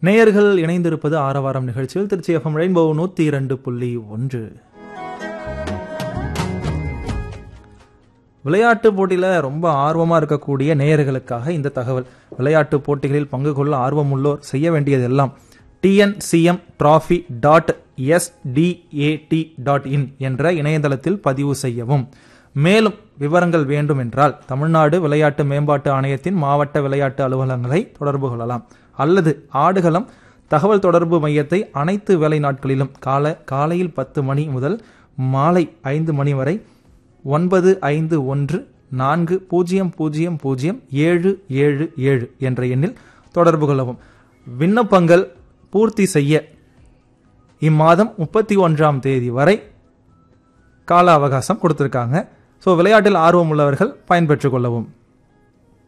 நேயர்கள் இணைந்திருப்பது ஆரவாரம் நிகழ்ச்சியில் திருச்சி எஃப்எம் ரெயின்போ நூற்றி இரண்டு புள்ளி ஒன்று விளையாட்டு போட்டியில் ரொம்ப ஆர்வமாக இருக்கக்கூடிய நேயர்களுக்காக இந்த தகவல் விளையாட்டு போட்டிகளில் பங்கு கொள்ள ஆர்வமுள்ளோர் செய்ய வேண்டியதெல்லாம் TNCM trophy dot SDAT dot in என்ற இணையதளத்தில் பதிவு செய்யவும் மேலும் விவரங்கள் வேண்டும் என்றால் தமிழ்நாடு விளையாட்டு மேம்பாட்டு ஆணையத்தின் மாவட்ட விளையாட்டு அலுவலகங்களை தொடர்பு கொள்ளலாம் அல்லது ஆடுகளம் தகவல் தொடர்பு மையத்தை அனைத்து வேலை நாட்களிலும் கால காலையில் பத்து மணி முதல் மாலை ஐந்து மணி வரை ஒன்பது ஐந்து ஒன்று நான்கு பூஜ்ஜியம் பூஜ்ஜியம் பூஜ்ஜியம் ஏழு ஏழு ஏழு என்ற எண்ணில் தொடர்பு கொள்ளவும் விண்ணப்பங்கள் பூர்த்தி செய்ய இம்மாதம் முப்பத்தி ஒன்றாம் தேதி வரை கால அவகாசம் கொடுத்துருக்காங்க ஸோ விளையாட்டில் ஆர்வம் உள்ளவர்கள் பயன்பெற்றுக் கொள்ளவும்